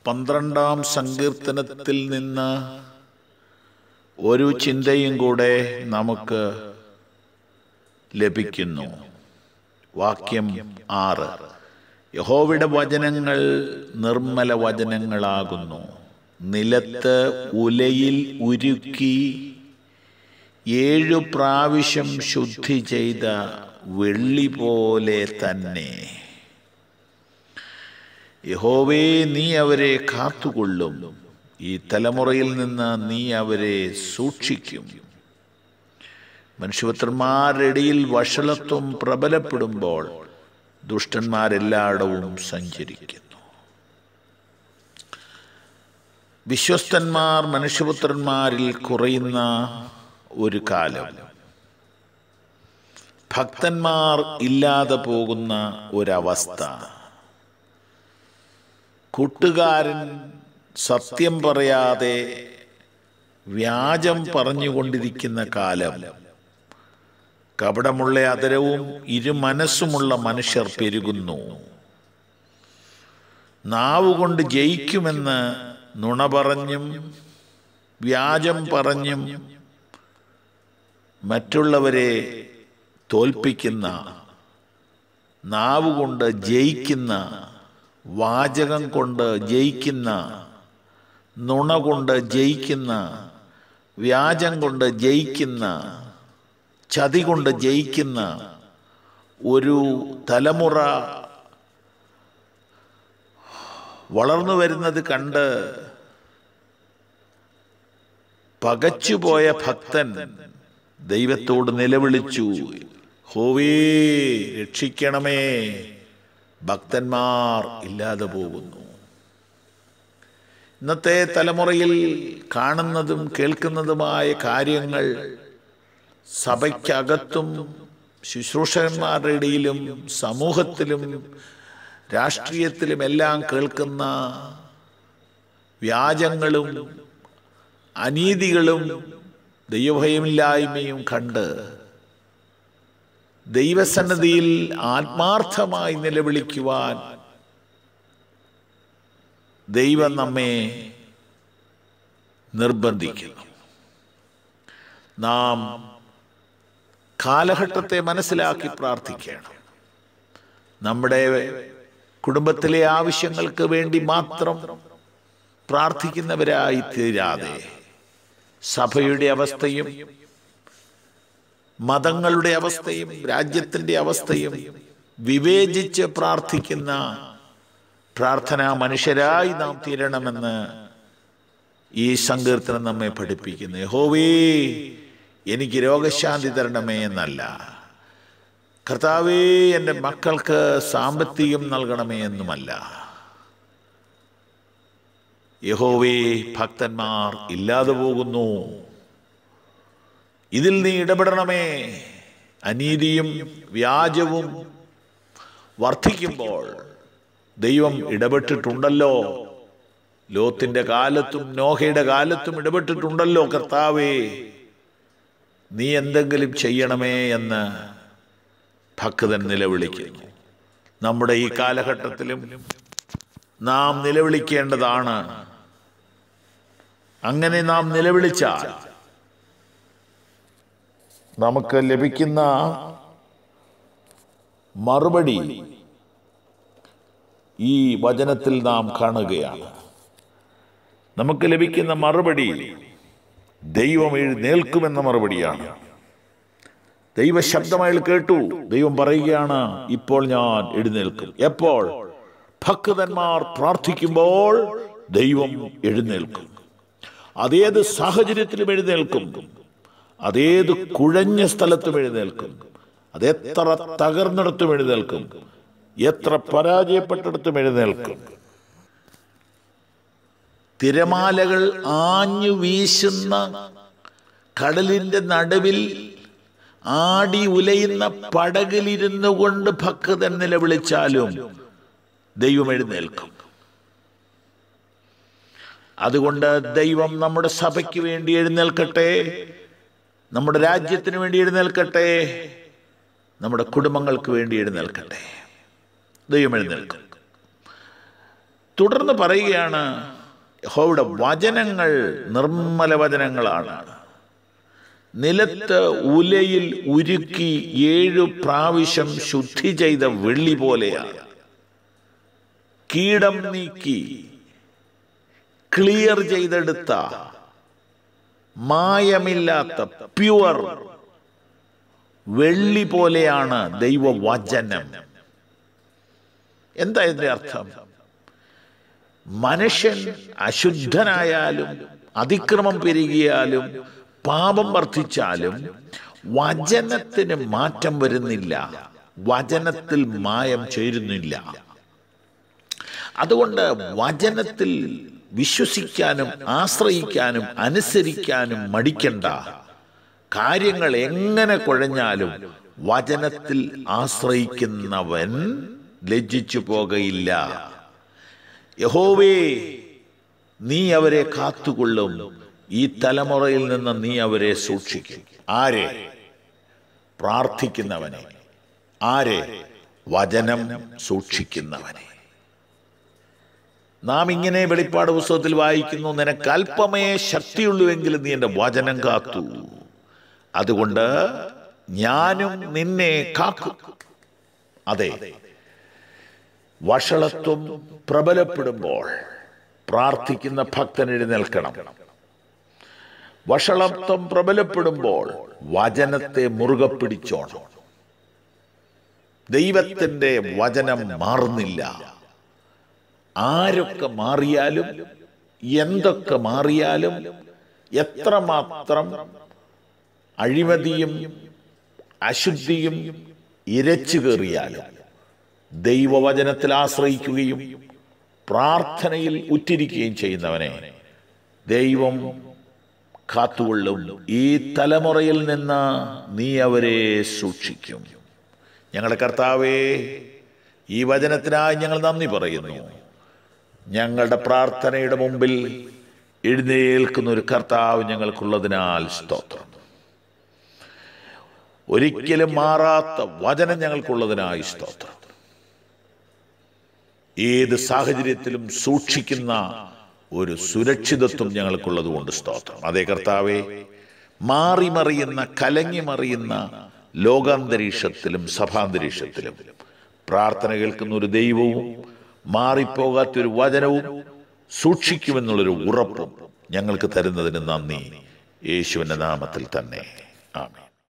പന്ത്രണ്ടാം സങ്കീർത്തനത്തിൽ നിന്ന് ഒരു ചിന്തയും കൂടെ നമുക്ക് ലഭിക്കുന്നു വാക്യം ആറ് യഹോവയുടെ വചനങ്ങൾ നിർമ്മല വചനങ്ങളാകുന്നു നിലത്ത് ഉലയിൽ ഉരുക്കി ഏഴു പ്രാവശ്യം ശുദ്ധി ചെയ്ത വെള്ളി പോലെ തന്നെ യഹോവേ നീ അവരെ കാത്തുകൊള്ളും ഈ തലമുറയിൽ നിന്ന് നീ അവരെ സൂക്ഷിക്കും മനുഷ്യപുത്രന്മാരുടെ ഇടയിൽ വഷളത്വം പ്രബലപ്പെടുമ്പോൾ ദുഷ്ടന്മാരെല്ലായിടവും സഞ്ചരിക്കുന്നു വിശ്വസ്തന്മാർ മനുഷ്യപുത്രന്മാരിൽ കുറയുന്ന ഒരു കാലം ഭക്തന്മാർ ഇല്ലാതെ പോകുന്ന ഒരവസ്ഥ കൂട്ടുകാരൻ സത്യം പറയാതെ വ്യാജം പറഞ്ഞുകൊണ്ടിരിക്കുന്ന കാലം കപടമുള്ള അതരവും ഇരുമനസ്സുമുള്ള മനുഷ്യർ പെരുകുന്നു നാവുകൊണ്ട് ജയിക്കുമെന്ന് നുണ പറഞ്ഞും വ്യാജം പറഞ്ഞും മറ്റുള്ളവരെ തോൽപ്പിക്കുന്ന നാവുകൊണ്ട് ജയിക്കുന്ന വാചകം കൊണ്ട് ജയിക്കുന്ന നുണ കൊണ്ട് ജയിക്കുന്ന വ്യാജം കൊണ്ട് ജയിക്കുന്ന ചതി കൊണ്ട് ജയിക്കുന്ന ഒരു തലമുറ വളർന്നു വരുന്നത് കണ്ട് പകച്ചുപോയ ഭക്തൻ ദൈവത്തോട് നിലവിളിച്ചു ഹോവേ രക്ഷിക്കണമേ ഭക്തന്മാർ ഇല്ലാതെ പോകുന്നു ഇന്നത്തെ തലമുറയിൽ കാണുന്നതും കേൾക്കുന്നതുമായ കാര്യങ്ങൾ സഭയ്ക്കകത്തും ശുശ്രൂഷകന്മാരുടെ ഇടയിലും സമൂഹത്തിലും രാഷ്ട്രീയത്തിലും എല്ലാം കേൾക്കുന്ന വ്യാജങ്ങളും അനീതികളും ദൈവഭയമില്ലായ്മയും കണ്ട് ദൈവസന്നദ്ധിയിൽ ആത്മാർത്ഥമായി നിലവിളിക്കുവാൻ ദൈവം നമ്മെ നിർബന്ധിക്കുന്നു നാം കാലഘട്ടത്തെ മനസ്സിലാക്കി പ്രാർത്ഥിക്കണം നമ്മുടെ കുടുംബത്തിലെ ആവശ്യങ്ങൾക്ക് വേണ്ടി മാത്രം പ്രാർത്ഥിക്കുന്നവരായി തീരാതെ സഭയുടെ അവസ്ഥയും മതങ്ങളുടെ അവസ്ഥയും രാജ്യത്തിൻ്റെ അവസ്ഥയും വിവേചിച്ച് പ്രാർത്ഥിക്കുന്ന പ്രാർത്ഥനാ മനുഷ്യരായി നാം തീരണമെന്ന് ഈ സങ്കീർത്തനം നമ്മെ പഠിപ്പിക്കുന്നു യഹോവേ എനിക്ക് രോഗശാന്തി തരണമേ എന്നല്ല കർത്താവേ എൻ്റെ മക്കൾക്ക് സാമ്പത്തികം നൽകണമേ എന്നുമല്ല യഹോവേ ഭക്തന്മാർ ഇല്ലാതെ പോകുന്നു ഇതിൽ നീ ഇടപെടണമേ അനീതിയും വ്യാജവും വർദ്ധിക്കുമ്പോൾ ദൈവം ഇടപെട്ടിട്ടുണ്ടല്ലോ ലോത്തിന്റെ കാലത്തും നോഹയുടെ കാലത്തും ഇടപെട്ടിട്ടുണ്ടല്ലോ കർത്താവേ നീ എന്തെങ്കിലും ചെയ്യണമേ എന്ന് ഭക്തൻ നിലവിളിക്കുന്നു നമ്മുടെ ഈ കാലഘട്ടത്തിലും നാം നിലവിളിക്കേണ്ടതാണ് അങ്ങനെ നാം നിലവിളിച്ചാൽ നമുക്ക് ലഭിക്കുന്ന മറുപടി ഈ വചനത്തിൽ നാം കാണുകയാണ് നമുക്ക് ലഭിക്കുന്ന മറുപടി ദൈവം എഴുന്നേൽക്കുമെന്ന മറുപടിയാണ് ദൈവശബ്ദമയാൾ കേട്ടു ദൈവം പറയുകയാണ് ഇപ്പോൾ ഞാൻ എഴുന്നേൽക്കും എപ്പോൾ ഭക്തന്മാർ പ്രാർത്ഥിക്കുമ്പോൾ ദൈവം എഴുന്നേൽക്കും അതേത് സാഹചര്യത്തിലും എഴുന്നേൽക്കും അതേത് കുഴഞ്ഞ സ്ഥലത്തും എഴുന്നേൽക്കും അതെത്ര തകർന്നിടത്തും എഴുന്നേൽക്കും എത്ര പരാജയപ്പെട്ടിടത്തും എഴുന്നേൽക്കും തിരമാലകൾ ആഞ്ഞു വീശുന്ന കടലിന്റെ നടുവിൽ ആടി ഉലയുന്ന പടകിലിരുന്നു കൊണ്ട് ഭക്തൻ നിലവിളിച്ചാലും ദൈവം എഴുന്നേൽക്കും അതുകൊണ്ട് ദൈവം നമ്മുടെ സഭയ്ക്ക് വേണ്ടി എഴുന്നേൽക്കട്ടെ നമ്മുടെ രാജ്യത്തിന് വേണ്ടി എഴുന്നേൽക്കട്ടെ നമ്മുടെ കുടുംബങ്ങൾക്ക് വേണ്ടി എഴുന്നേൽക്കട്ടെ ദൈവം എഴുന്നേൽക്കും തുടർന്ന് പറയുകയാണ് യഹോവയുടെ വചനങ്ങൾ നിർമ്മല വചനങ്ങളാണ് നിലത്ത് ഉലയിൽ ഉരുക്കി ഏഴു പ്രാവശ്യം ശുദ്ധി ചെയ്ത വെള്ളി പോലെയാണ് കീടം നീക്കി ക്ലിയർ ചെയ്തെടുത്ത മായമില്ലാത്ത പ്യുവർ വെള്ളി പോലെയാണ് ദൈവവചനം എന്താ ഇതിന്റെ അർത്ഥം മനുഷ്യൻ അശുദ്ധനായാലും അതിക്രമം പെരുകിയാലും പാപം വർദ്ധിച്ചാലും വചനത്തിന് മാറ്റം വരുന്നില്ല വചനത്തിൽ മായം ചേരുന്നില്ല അതുകൊണ്ട് വചനത്തിൽ വിശ്വസിക്കാനും ആശ്രയിക്കാനും അനുസരിക്കാനും മടിക്കണ്ട കാര്യങ്ങൾ എങ്ങനെ കുഴഞ്ഞാലും വചനത്തിൽ ആശ്രയിക്കുന്നവൻ ലജ്ജിച്ചു പോകയില്ല യഹോവേ നീ അവരെ കാത്തുകൊള്ളും ഈ തലമുറയിൽ നിന്ന് നീ അവരെ സൂക്ഷിക്കും ആരെ പ്രാർത്ഥിക്കുന്നവനെ ആരെ വചനം സൂക്ഷിക്കുന്നവനെ നാം ഇങ്ങനെ വെളിപ്പാട് പുസ്തകത്തിൽ വായിക്കുന്നു നിനക്ക് അല്പമേ ശക്തിയുള്ളൂവെങ്കിലും നീ എൻ്റെ വചനം കാത്തു അതുകൊണ്ട് ഞാനും നിന്നെ കാക്കും അതെ വഷളത്വം പ്രബലപ്പെടുമ്പോൾ പ്രാർത്ഥിക്കുന്ന ഭക്തൻ എഴുന്നേൽക്കണം വഷളത്വം പ്രബലപ്പെടുമ്പോൾ വചനത്തെ മുറുകെ പിടിച്ചോണം ദൈവത്തിന്റെ വചനം മാറുന്നില്ല ആരൊക്കെ മാറിയാലും എന്തൊക്കെ മാറിയാലും എത്രമാത്രം അഴിമതിയും അശുദ്ധിയും ഇരച്ചു കയറിയാലും ദൈവവചനത്തിൽ ആശ്രയിക്കുകയും പ്രാർത്ഥനയിൽ ഉറ്റിരിക്കുകയും ചെയ്യുന്നവനെ ദൈവം കാത്തുകൊള്ളും ഈ തലമുറയിൽ നിന്ന് നീ അവരെ സൂക്ഷിക്കും ഞങ്ങളുടെ കർത്താവേ ഈ വചനത്തിനായി ഞങ്ങൾ നന്ദി പറയുന്നു ഞങ്ങളുടെ പ്രാർത്ഥനയുടെ മുമ്പിൽ എഴുന്നേൽക്കുന്ന ഒരു കർത്താവ് ഞങ്ങൾക്കുള്ളതിനാൽ സ്തോത്രം ഒരിക്കലും മാറാത്ത വചനം ഞങ്ങൾക്കുള്ളതിനായി സ്തോത്രം ഏത് സാഹചര്യത്തിലും സൂക്ഷിക്കുന്ന ഒരു സുരക്ഷിതത്വം ഞങ്ങൾക്കുള്ളത് കൊണ്ട് സ്തോത്രം അതേ കർത്താവെ മാറി മറിയുന്ന കലങ്ങി മറിയുന്ന ലോകാന്തരീക്ഷത്തിലും സഭാന്തരീക്ഷത്തിലും പ്രാർത്ഥന കേൾക്കുന്ന ഒരു ദൈവവും മാറിപ്പോകാത്തൊരു വചനവും സൂക്ഷിക്കുമെന്നുള്ളൊരു ഉറപ്പും ഞങ്ങൾക്ക് തരുന്നതിന് നന്ദി യേശുവിൻ്റെ നാമത്തിൽ തന്നെ ആമേൻ